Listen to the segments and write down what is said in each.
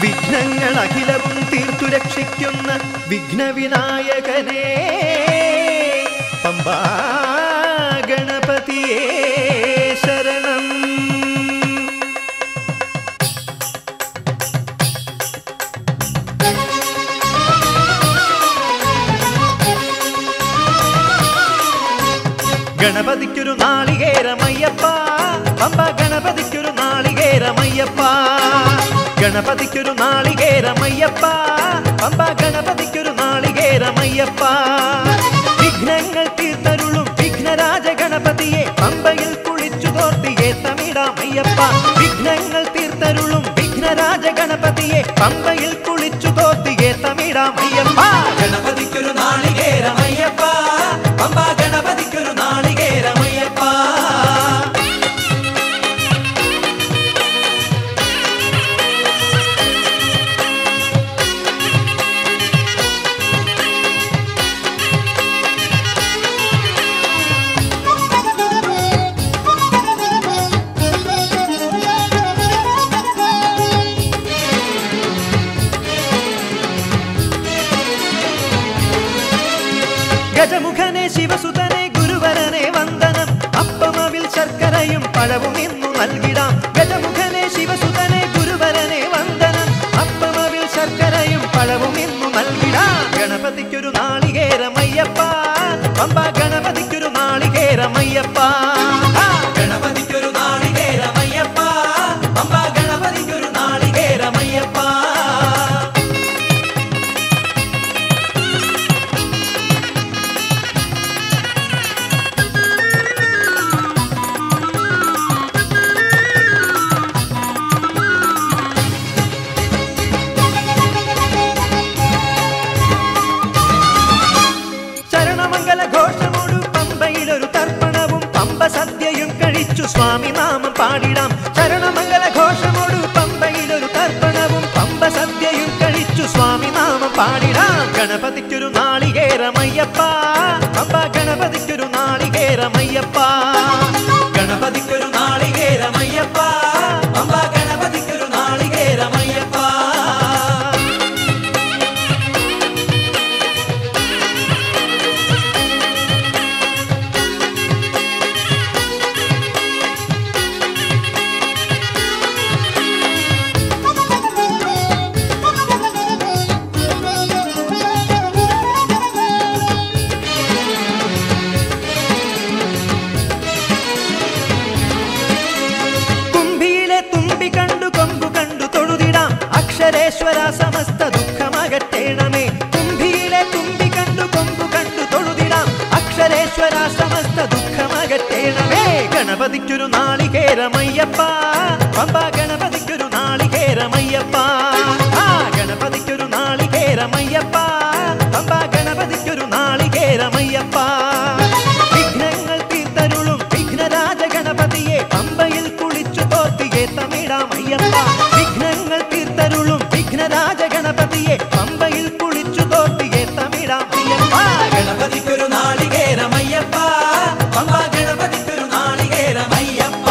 വിഘ്നങ്ങൾ അഖിലവും തീർത്തു രക്ഷിക്കുന്ന വിഘ്നവിനായകനേ പമ്പാ ഗണപതിയേ ശരണം ഗണപതിക്കൊരു നാളികേരമയ്യപ്പ പമ്പ ഗണപതിക്കൊരു നാളികേരമയ്യപ്പ ഗണപതിക്കൊരു നാളികേരമയ്യപ്പ പമ്പ ഗണപതിക്കൊരു നാളികേരമയ്യപ്പ വിഘ്നങ്ങൾ തീർത്തരുളും വിഘ്നരാജ ഗണപതിയെ പമ്പയിൽ കുളിച്ചു തോർത്തിയെ തമിഴാമയ്യപ്പ വിഘ്നങ്ങൾ തീർത്തരുളും വിഘ്നരാജ ഗണപതിയെ പമ്പയിൽ കുളിച്ചു തോർത്തിയെ തമിഴാമയ്യപ്പ ഗണപതിക്കൊരു നാളികേരമയ്യപ്പ പമ്പ ഗണപതിക്കൊരു നാളികേരമയ്യപ്പ ഗജമുഖനെ ശിവസുതനെ ഗുരുവരനെ വന്ദനം അപ്പമവിൽ ശർക്കരയും പഴവും ഇന്നു നൽകിടാം ഗജമുഖനെ ശിവസുതനെ ഗുരുവരനെ വന്ദനം അപ്പമവിൽ ശർക്കരയും പഴവും ഇന്നു നൽകിടാം ഗണപതിക്കൊരു നാളികേരമയ്യപ്പ പമ്പ ഗണപതിക്കൊരു നാളികേരമയ്യപ്പ ആ, ഗണപതിക്കൊരു നാളികേരമയ്യപ്പ പമ്പ ഗണപതിക്കൊരു നാളികേരമയ്യപ്പ ശരണമംഗല ഘോഷമോടു പമ്പയിലൊരു തർപ്പണവും പമ്പ സദ്യയും കഴിച്ചു സ്വാമി നാമം പാടിടാം ശരണമംഗല ഘോഷമോടു പമ്പയിലൊരു തർപ്പണവും പമ്പ സദ്യയും കഴിച്ചു സ്വാമി നാമം പാടിടാം ഗണപതിക്കൊരു നാളികേരമയ്യപ്പ പമ്പ ഗണപതിക്കൊരു നാളികേരമയ്യപ്പ ഗണപതിക്കൊരു നാളികേരമയ്യപ്പ പമ്പ ഗണപതിക്കൊരു നാളികേരമയ്യപ്പ കുംഭിയിലെ തുമ്പി കണ്ടു കൊമ്പു കണ്ടു തൊഴുതിടാം അക്ഷരേശ്വര സമസ്ത ദുഃഖമകറ്റേണമേ കുംഭിയിലെ തുമ്പി കണ്ടു കൊമ്പു കണ്ടു തൊഴുതിടാം അക്ഷരേശ്വര സമസ്ത ദുഃഖമകറ്റേണമേ ഗണപതിക്കൊരു നാളികേരമയ്യപ്പ പമ്പ ഗണപതിക്കൊരു നാളികേരമയ്യപ്പ ആ ഗണപതിക്കൊരു നാളികേരമയ്യപ്പ പമ്പ ഗണപതിക്കൊരു നാളികേരമയ്യപ്പ വിഘ്നങ്ങൾ തീർത്തരുളും വിഘ്നരാജ ഗണപതിയെ പമ്പയിൽ കുളിച്ചു തോർത്തിയെ തമിഴാമയ്യപ്പ വിഘ്നങ്ങൾ തീർത്തരുളും വിഘ്നരാജ ഗണപതിയെ പമ്പയിൽ കുളിച്ചു തോർത്തിയെ തമിഴാമയ്യപ്പ ഗണപതിക്കൊരു നാളികേരമയ്യപ്പ പമ്പ ഗണപതിക്കൊരു നാളികേരമയ്യപ്പ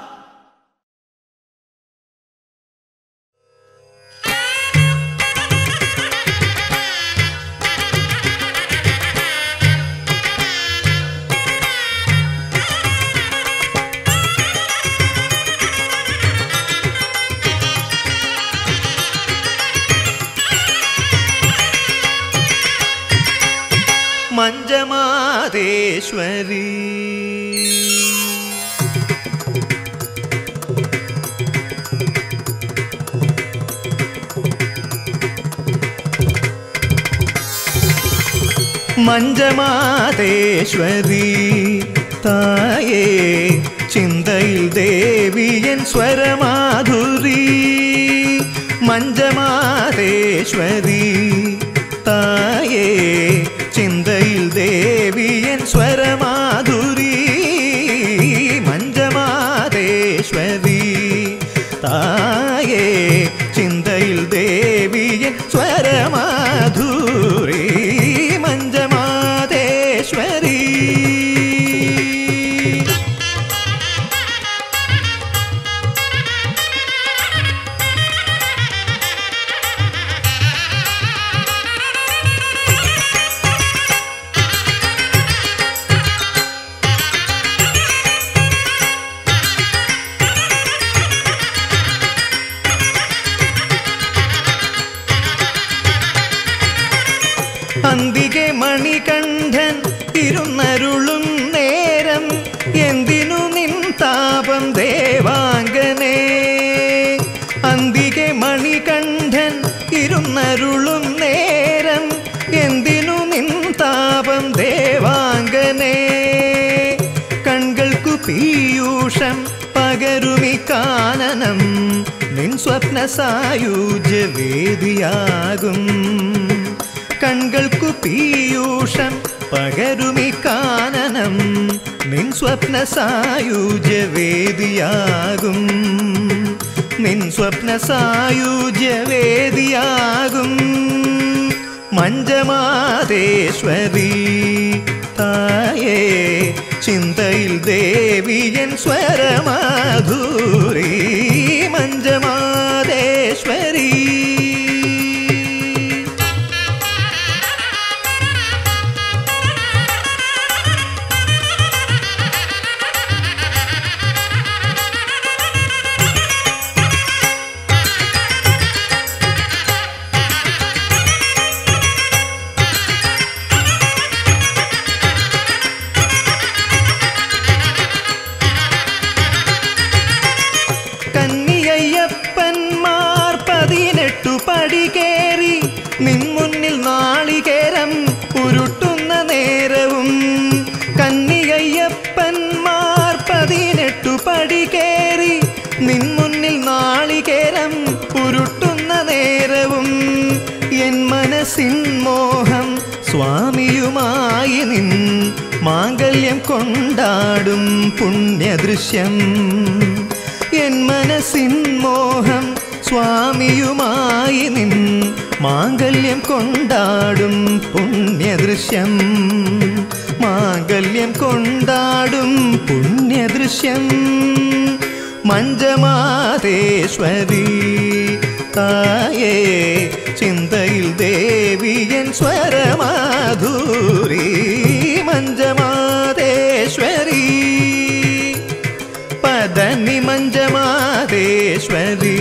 മഞ്ജമാതേശ്വരി മഞ്ജമാതേശ്വരി തായേ ചിന്തയിൽ ദേവിയൻ സ്വരമാധുരി മഞ്ജമാതേശ്വരി തായേ ചിന്തയിൽ ദേവിയൻ സ്വരമാധുരി മഞ്ജമാതേശ്വരി തായേ ചിന്തയിൽ ദേവിയൻ സ്വരമാധുരി മഞ്ജമാതേശ്വരി അന്തികെ മണികണ്ഠൻ ഇരുന്നരുളും നേരം എന്തിനു നിൻ താപം ദേവാംഗനേ അന്തികെ മണികണ്ഠൻ ഇരുന്നരുളും നേരം എന്തിനു നിൻ താപം ദേവാംഗനേ കൺകൾക്കു പീയൂഷം പകരുമി കാനനം നിൻ സ്വപ്ന സായുജ്യ വേദിയാകും കൺകൾക്കു പീയൂഷം പകരുമി കാനനം നിൻ സ്വപ്ന സായുജ്യ വേദിയാകും നിൻ സ്വപ്ന സായുജ്യ വേദിയാകും മഞ്ജമാതേശ്വരി തായേ ചിന്തയിൽ ദേവിയൻ സ്വരമാധുരി മഞ്ജമാതേശ്വരി കന്നിയയ്യപ്പന്മാർ പതിനെട്ടു പടി കേറി നിൻ മുന്നിൽ നാളികേരം ഉരുട്ടുന്ന നേരവും കന്നിയയ്യപ്പന്മാർ പതിനെട്ടു പടി കേറി നിൻ മുന്നിൽ നാളികേരം ഉരുട്ടുന്ന നേരവും എൻ മനസ്സിൻ മോഹം സ്വാമിയുമായി നിൻ മാംഗല്യം കൊണ്ടാടും പുണ്യദൃശ്യം എൻ മനസ്സിൻ മോഹം സ്വാമിയുമായി നിൻ മാംഗല്യം കൊണ്ടാടും പുണ്യദൃശ്യം മാംഗല്യം കൊണ്ടാടും പുണ്യദൃശ്യം മഞ്ജമാതേശ്വരി തായേ ചിന്തയിൽ ദേവിയൻ സ്വരമാധുരി മഞ്ജമാതേശ്വരി പദനി മഞ്ജമാതേശ്വരി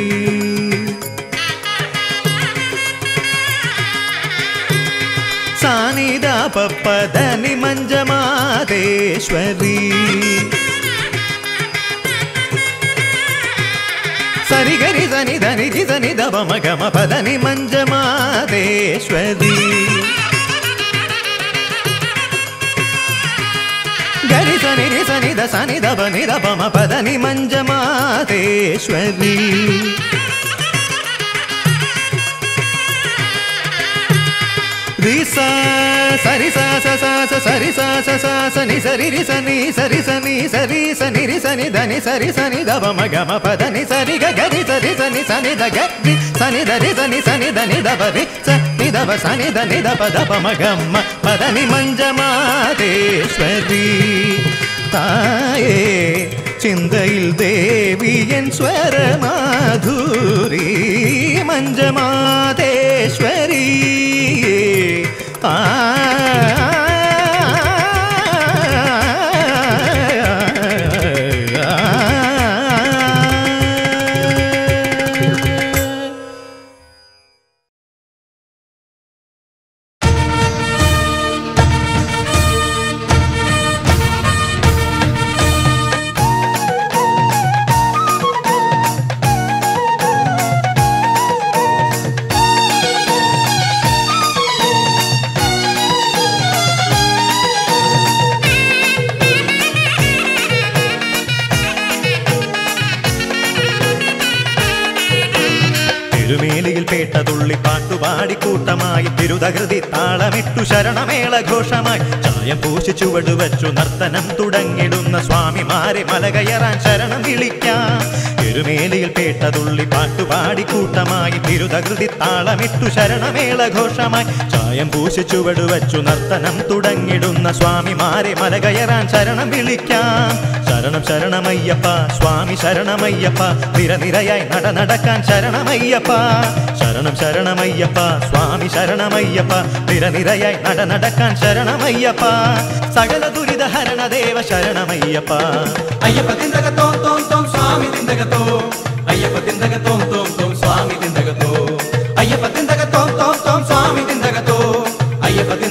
സാനിദ പദനി മഞ്ജമാതേശ്വരി സരി ഗരി സനി ധനി ജി സനി ദപ മഗമ പദനി മഞ്ജമാതേശ്വരി గరి సని రి సని ద సని ద బని ద పమ పదని మంజమాతేశ్వరి రి సా సరి సా స సా స సరి సా స సా సని సరి రి సని సరి సని సరి సని రి సని దని సరి సని ద పమ గమ పదని సరి గ గరి సరి సని సని ద గరి సని ద రి సని సని దని ద బరి సని ద బ సని దని ద పద పమ గమ పదని മഞ്ജമാതേശ്വരി തായേ ചിന്തയിൽ ദേവിയൻ സ്വരമാധുരി മഞ്ജമാതേശ്വരി ആ തിരുമേലിയിൽ പേട്ടതുള്ളി പാട്ടുപാടി കൂട്ടമായി തിരുതകൃതി താളമിട്ടു ശരണമേള ഘോഷമായി ചായം പൂശി ചുവട് വച്ചു നർത്തനം തുടങ്ങിടുന്ന സ്വാമിമാരെ മലകയറാൻ ശരണം വിളിക്കാം തിരുമേലിയിൽ പേട്ടതുള്ളി പാട്ടുപാടി കൂട്ടമായി തിരുതകൃതി താളമിട്ടു ശരണമേള ഘോഷമായി ചായം പൂശി ചുവട് വച്ചു നർത്തനം തുടങ്ങിടുന്ന സ്വാമിമാരെ മലകയറാൻ ശരണം വിളിക്കാം ശരണം ശരണമയ്യപ്പ സ്വാമി ശരണമയ്യപ്പ നിരനിരയായി നട നടക്കാൻ ശരണമയ്യപ്പ ശരണം ശരണമയ്യപ്പ സ്വാമി ശരണമയ്യപ്പ നിരനിരയായി നട നടക്കാൻ ശരണമയ്യപ്പ സകല ദുരിത ഹരണദേവ ശരണമയ്യപ്പ അയ്യപ്പ തിന്തക തോം തോം തോം സ്വാമി തിന്തകത്തോ അയ്യപ്പ തിന്തക തോം തോം തോം സ്വാമി തിന്തകത്തോ അയ്യപ്പ തിന്തക തോം തോം തോം സ്വാമി തിന്തകത്തോ അയ്യപ്പ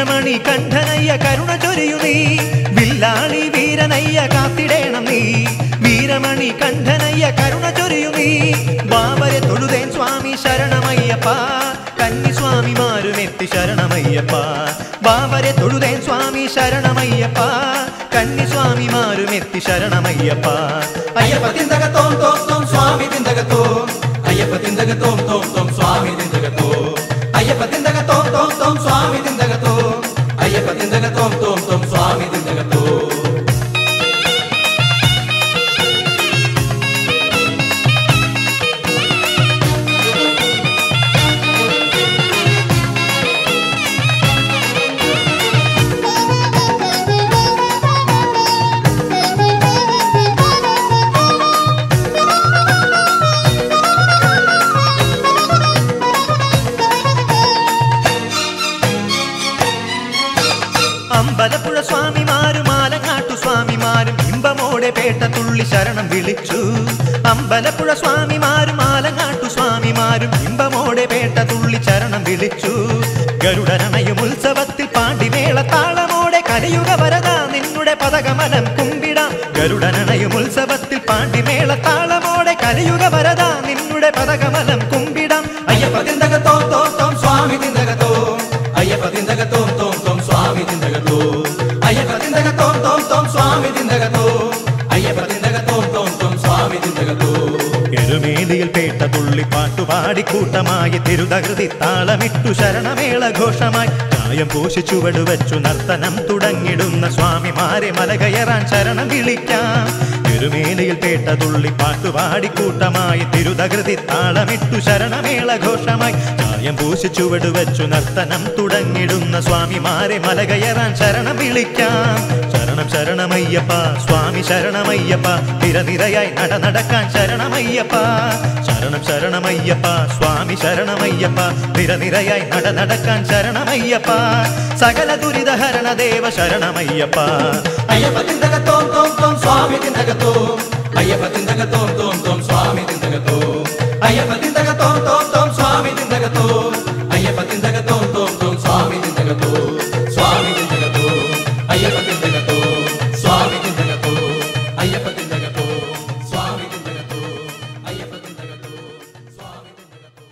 വീരമണി കണ്ഠനയ്യ കരുണ ചൊരിയു നീ വില്ലാളി വീരനയ്യ കാത്തിടേണം നീ വീരമണി കണ്ഠനയ്യ കരുണ ചൊരിയു നീ ബാബരെ തൊഴുതേൻ സ്വാമി ശരണമയ്യപ്പ കന്നി സ്വാമിമാരും എത്തി ശരണമയ്യപ്പ ബാബരെ തൊഴുതേൻ സ്വാമി ശരണമയ്യപ്പ കന്നി സ്വാമിമാരും എത്തി ശരണമയ്യപ്പ അയ്യപ്പ തിന്തകത്തോം തോം തോം സ്വാമി തിന്തകത്തോം അയ്യപ്പ തിന്തകത്തോം തോം തോം സ്വാമി തിന്തകത്തോം അയ്യപ്പ തിന്തകത്തോം തോം തോം സ്വാമി തിന്തകത്തോം അയ്യപ്പ തിന്തകത്തോം തോം തോം സ്വാമി തിന്തകത്തോം അമ്പലപ്പുഴ സ്വാമിമാരും ആലങ്ങാട്ടു സ്വാമിമാരും ഇമ്പമോടെ പേട്ട തുള്ളി ശരണം വിളിച്ചു അമ്പലപ്പുഴ സ്വാമിമാരും ആലങ്ങാട്ടു സ്വാമിമാരും ഇമ്പമോടെ പേട്ട തുള്ളി ശരണം വിളിച്ചു ഗരുഡനണയും ഉത്സവത്തിൽ പാണ്ടിമേള താളമോടെ കലിയുഗ വരത നിന്നുടെ പതകമലം കുമ്പിടാം ഗരുഡനണയും ഉത്സവത്തിൽ പാണ്ടിമേള താളമോടെ കലിയുഗ വരത നിന്നുടെ പതകമലം കുമ്പിടാം അയ്യപ്പ തിന്തകത്തോം തോം തോം സ്വാമി തിന്തകത്തോം അയ്യപ്പ തിന്തകത്തോം തോം തോം സ്വാമി തിന്തകത്തോം അയ്യപ്പ തിന്തകത്തോം തോം തോം സ്വാമി തിന്തകത്തോം അയ്യപ്പ തിന്തകത്തോം തോം തോം സ്വാമി തിന്തകത്തോം എരുമേലിയിൽ പേട്ട തുള്ളി പാട്ടുപാടി കൂട്ടമായി തിരുതകൃതി താളമിട്ടു ശരണമേള ഘോഷമായി ചായം പൂശി ചുവടുവച്ചു നർത്തനം തുടങ്ങിടുന്ന സ്വാമിമാരെ മലകയറാൻ ശരണം വിളിക്കാം എരുമേലിയിൽ പേട്ട തുള്ളി പാട്ടുപാടി കൂട്ടമായി തിരുതകൃതി താളമിട്ടു ശരണമേള ഘോഷമായി ചായം പൂശി ചുവടുവച്ചു നർത്തനം തുടങ്ങിടുന്ന സ്വാമിമാരെ മലകയറാൻ ശരണം വിളിക്കാം ശരണം ശരണമയ്യപ്പ സ്വാമി ശരണമയ്യപ്പ നിരനിരയായി നട നടക്കാൻ ശരണമയ്യപ്പ ശരണം ശരണമയ്യപ്പ സ്വാമി ശരണമയ്യപ്പ നിരനിരയായി നട നടക്കാൻ ശരണമയ്യപ്പ സകല ദുരിതഹരണ ദേവ ശരണമയ്യപ്പ അയ്യപ്പ തിന്തകത്തോം തോം തോം സ്വാമി തിന്തകത്തോം അയ്യപ്പ തിന്തകത്തോം തോം തോം സ്വാമി തിന്തകത്തോം അയ്യപ്പ തിന്തകത്തോം തോം തോം സ്വാമി തിന്തകത്തോം അയ്യപ്പ തിന്തകത്തോം തോം തോം സ്വാമി തിന്തകത്തോം സ്വാമി തിന്തകത്തോം അയ്യപ്പ തിന്തകത്തോം സ്വാമി തിന്തകത്തോം അയ്യപ്പ തിന്തകത്തോം സ്വാമി തിന്തകത്തോം അയ്യപ്പ തിന്തകത്തോം സ്വാമി തിന്തകത്തോം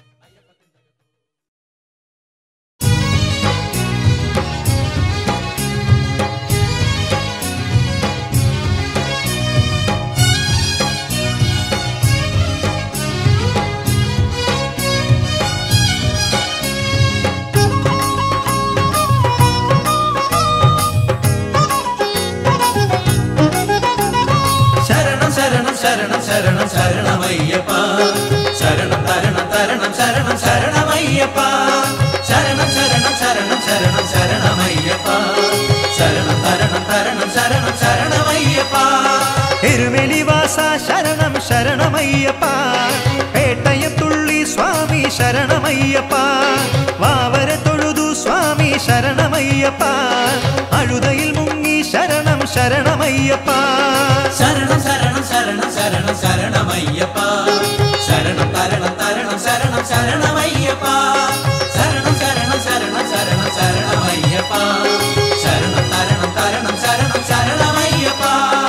ശരണം ശരണം ശരണം ശരണം ശരണമയ്യപ്പ ശരണം തരണം തരണം ശരണം ശരണമയ്യപ്പ ശരണം ശരണം ശരണം ശരണം ശരണമയ്യപ്പ ശരണം തരണം തരണം ശരണം ശരണമയ്യപ്പ എരുമെലിവാസ ശരണം ശരണമയ്യപ്പ പേട്ടയം തുള്ളി സ്വാമി ശരണമയ്യപ്പ വാവര തൊഴുതു സ്വാമി ശരണമയ്യപ്പ അഴുതയിൽ മുങ്ങി ശരണം ശരണമയ്യപ്പ ശരണം ശരണം ശരണം ശരണം ശരണമയ്യപ്പ ശരണം തരണം തരണം ശരണം ശരണമയ്യപ്പ ശരണം ശരണം ശരണം ശരണം ശരണമയ്യപ്പ ശരണം തരണം തരണം ശരണം ശരണമയ്യപ്പ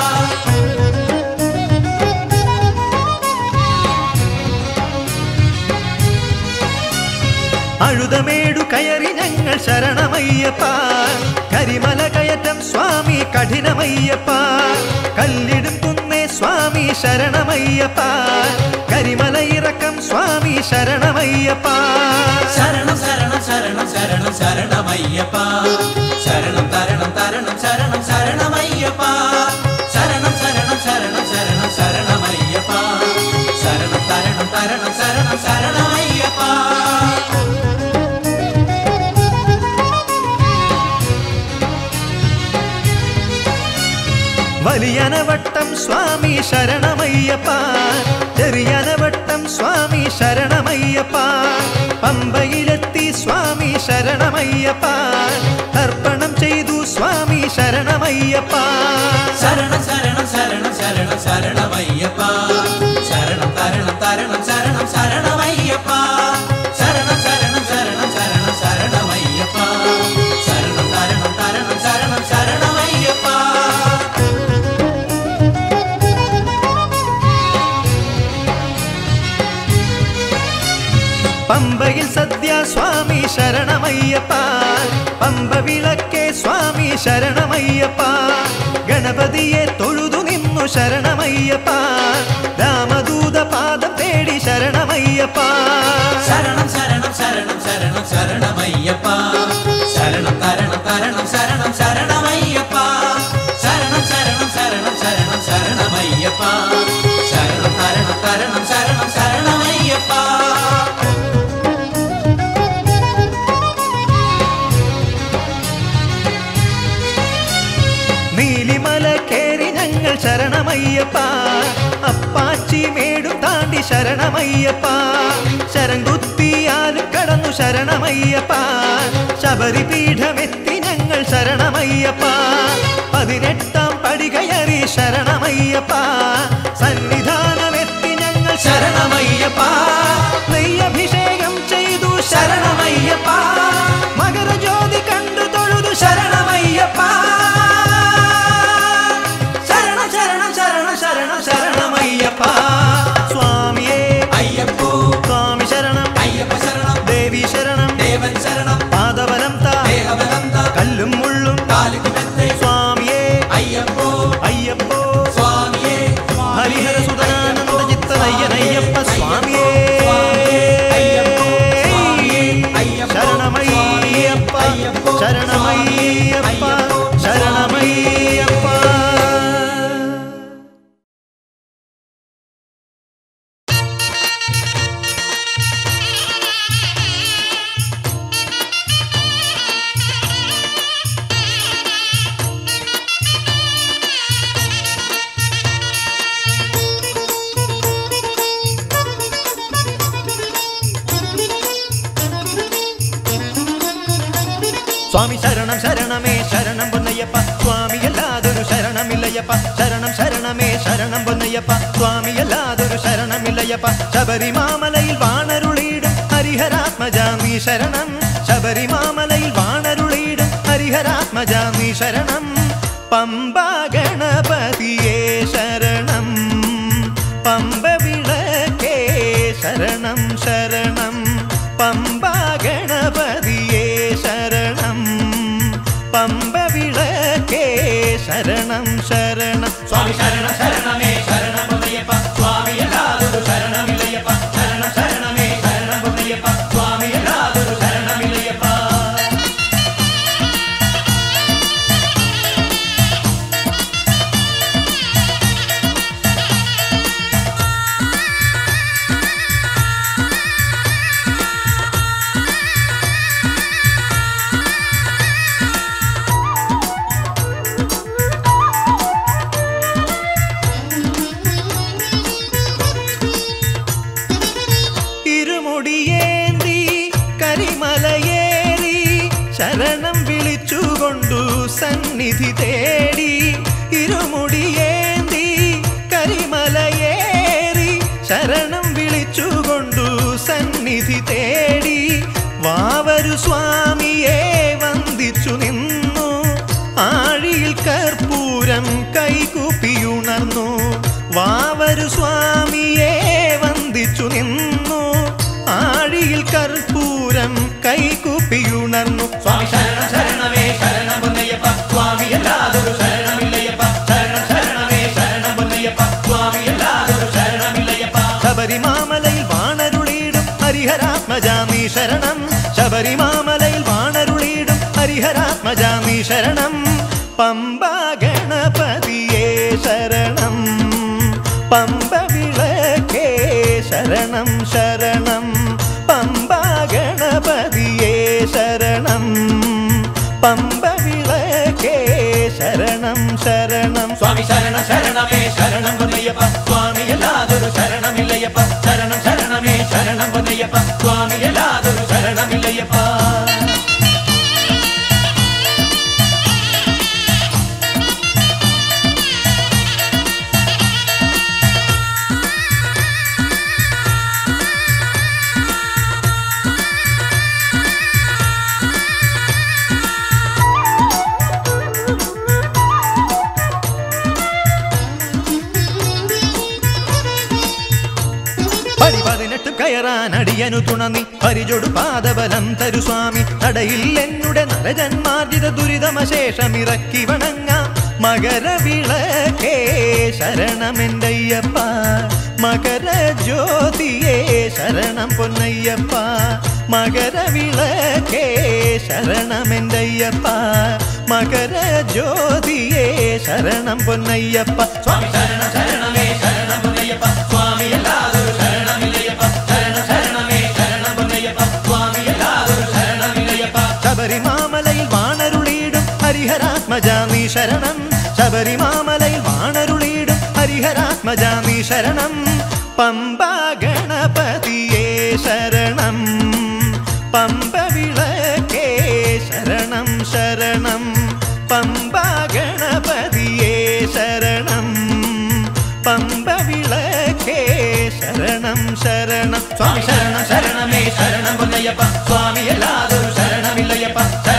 അഴുതമേടു കയറി ഞങ്ങൾ ശരണമയ്യപ്പ കരിമല കയറ്റം സ്വാമി കഠിനമയ്യപ്പ കല്ലിടും കുന്നേ സ്വാമി ശരണമയ്യപ്പ കരിമല ഇറക്കം സ്വാമി ശരണമയ്യപ്പ ശരണം ശരണം ശരണം ശരണം ശരണമയ്യപ്പ ശരണം തരണം തരണം ശരണം ശരണമയ്യപ്പ ശരണം ശരണം ശരണം ശരണം ശരണമയ്യപ്പ ശരണം തരണം തരണം ശരണം ശരണമയ്യപ്പ വലിയനവട്ടം സ്വാമി ശരണമയ്യപ്പ ചെറിയനവട്ടം സ്വാമി ശരണമയ്യപ്പ പമ്പയിലെത്തി സ്വാമി ശരണമയ്യപ്പ തർപ്പണം ചെയ്തു സ്വാമി ശരണമയ്യപ്പ ശരണം ശരണം ശരണം ശരണം ശരണമയ്യപ്പ ശരണം തരണം തരണം ശരണം ശരണമയ്യപ്പ ശരണം ശരണം ശരണം ശരണം ശരണമയ്യപ്പ ശരണം പമ്പയിൽ സദ്യ സ്വാമി ശരണമയ്യപ്പ പമ്പ വിളക്കേ സ്വാമി ശരണമയ്യപ്പ ഗണപതിയെ തൊഴുതു നിന്നു ശരണമയ്യപ്പ രാമദൂത പാദം തേടി ശരണമയ്യപ്പ ശരണം ശരണം ശരണം ശരണം ശരണമയ്യപ്പ ശരണം തരണം തരണം ശരണം ശരണമയ്യപ്പ ശരണം ശരണം ശരണം ശരണം ശരണമയ്യപ്പ ശരണം തരണം തരണം ശരണം ശരണമയ്യപ്പ നീലിമല കേറി ഞങ്ങൾ ശരണമയ്യപ്പ അപ്പാച്ചി മേടും താണ്ടി ശരണമയ്യപ്പ ശരംകുത്തിയാലും കടന്നു ശരണമയ്യപ്പ ശബരിപീഠമെത്തി ഞങ്ങൾ ശരണമയ്യപ്പ പതിനെട്ടാം പടി കയറി ശരണമയ്യപ്പ സന്നിധാനമെത്തി ഞങ്ങൾ ശരണമയ്യപ്പ നെയ്യഭിഷേകം ചെയ്തു ശരണമയ്യപ്പ മകരജ്യോതി കണ്ടു തൊഴുതു ശരണമയ്യപ്പ ശരണം ശരണം ശരണം ശരണം ശരണമയ്യപ്പ സ്വാമിയേ അയ്യപ്പോ സ്വാമി ശരണം അയ്യപ്പ ശരണം ദേവി ശരണം ദേവൻ ശരണം പാദവലം താ ദേഹബലം താ കല്ലും മുള്ളും കാലുകുമെത്തെ സ്വാമിയേ അയ്യപ്പോ അയ്യപ്പോ സ്വാമിയേ ഹരിഹര സുതനാനന്ദ ചിത്തനയ്യനയ്യപ്പ സ്വാമിയേ ശരണമയ്യപ്പ ശരണമയ്യപ്പ ശരണമയ്യപ്പ സ്വാമി ശരണം ശരണമേ ശരണം പൊന്നയ്യപ്പ സ്വാമി അല്ലാതൊരു ശരണമില്ലയ്യപ്പ ശരണം ശരണമേ ശരണം പൊന്നയ്യപ്പ സ്വാമി അല്ലാതൊരു ശരണമില്ലയ്യപ്പ ശബരിമാമലയിൽ വാണരുളീടും ഹരിഹരാത്മജാമി ശരണം ശബരിമാമലയിൽ വാണരുളീടും ഹരിഹരാത്മജാമി ശരണം പമ്പ ഗണപതിയേ ശരണം പമ്പ വിളക്കേ ശരണം ശരണം പമ്പ ഗണപതിയേ ശരണം പമ്പ വിളക്കേ ശരണം ശരണം സ്വാമി ശരണം ശരണമേ ശരണം പൊന്നയ്യപ്പ സ്വാമി അല്ലാതൊരു ശരണമില്ലയ്യപ്പ ശരണം ശരണമേ ശരണം പൊന്നയ്യപ്പ സ്വാമി അല്ലാതൊരു ശരണമില്ലയ്യപ്പ ഇരുമുടിയേന്തി കരിമലയേറി ശരണം വിളിച്ചുകൊണ്ടു സന്നിധി തേടി ഇരുമുടിയേന്തി കരിമലയേറി ശരണം വിളിച്ചുകൊണ്ടു സന്നിധി തേടി വാവരു സ്വാമിയെ വന്ദിച്ചു നിന്നു ആഴിയിൽ കർപ്പൂരം കൈകൂപ്പിയുണർന്നു വാവരു സ്വാമിയെ വന്ദിച്ചു നിന്നു ആഴിയിൽ കർപ്പൂരം കൈകൂപ്പിയുണർന്നു സ്വാമി ശരണം ശരണമേ ശരണം പൊന്നയ്യപ്പ സ്വാമി അല്ലാതൊരു ശരണമില്ലയ്യപ്പ ശരണം ശരണമേ ശരണം പൊന്നയ്യപ്പ സ്വാമി അല്ലാതൊരു ശരണമില്ലയ്യപ്പ ശബരിമാമലയിൽ വാണരുളീടും ഹരിഹരാത്മജാമി ശരണം ശബരിമാമലയിൽ വാണരുളീടും ഹരിഹരാത്മജാമി ശരണം പമ്പ ഗണപതിയേ ശരണം പമ്പ വിളക്കേ ശരണം ശരണം പമ്പ ഗണപതിയേ ശരണം പമ്പ വിളക്കേ ശരണം ശരണം സ്വാമി ശരണ ശരണമേ ശരണം പൊന്നയ്യപ്പ സ്വാമി അല്ലാതൊരു ശരണമില്ലയ്യപ്പ ശരണം ശരണമേ ശരണം പൊന്നയ്യപ്പ സ്വാമി അല്ലാതൊരു ശരണമില്ലയ്യപ്പ പടി പതിനെട്ട് പടിപുറത്ത് കയറാൻ അടിയനു തുണനി പരിചൊടു പാദബലം തരു സ്വാമി നടയിൽ എന്നുടെ നരജന്മാർജിത ദുരിതമശേഷമിറക്കി വണങ്ങ മകരവിളക്കേ ശരണമെന്തയ്യപ്പ മകര ജ്യോതിയേ ശരണം പൊന്നയ്യപ്പ മകരവിളക്കേ ശരണമെന്തയ്യപ്പ മകര ജ്യോതിയേ ശരണം പൊന്നയ്യപ്പ സ്വാമി ശരണം ശരണമേ ശരണം പൊന്നയ്യപ്പ സ്വാമി എല്ലാതൊരു ശരണമില്ലയ്യപ്പ ശരണ ശരണമേ ശരണം പൊന്നയ്യപ്പ സ്വാമി എല്ലാതൊരു ശരണമില്ലയ്യപ്പ ശബരിമാമലയിൽ വാണരുളീടും ഹരിഹരാത്മജാമി ശരണം ശബരിമാമലയിൽ വാണരുളീടും ഹരിഹരാത്മജാമി ശരണം പമ്പ ഗണപതിയേ ശരണം പമ്പ വിളക്കേ ശരണം ശരണം പമ്പ ഗണപതിയേ ശരണം പമ്പ വിളക്കേ ശരണം ശരണം സ്വാമി ശരണം ശരണമേ ശരണം പൊന്നയ്യപ്പ സ്വാമി എല്ലാതൊരു ശരണമില്ലയ്യപ്പ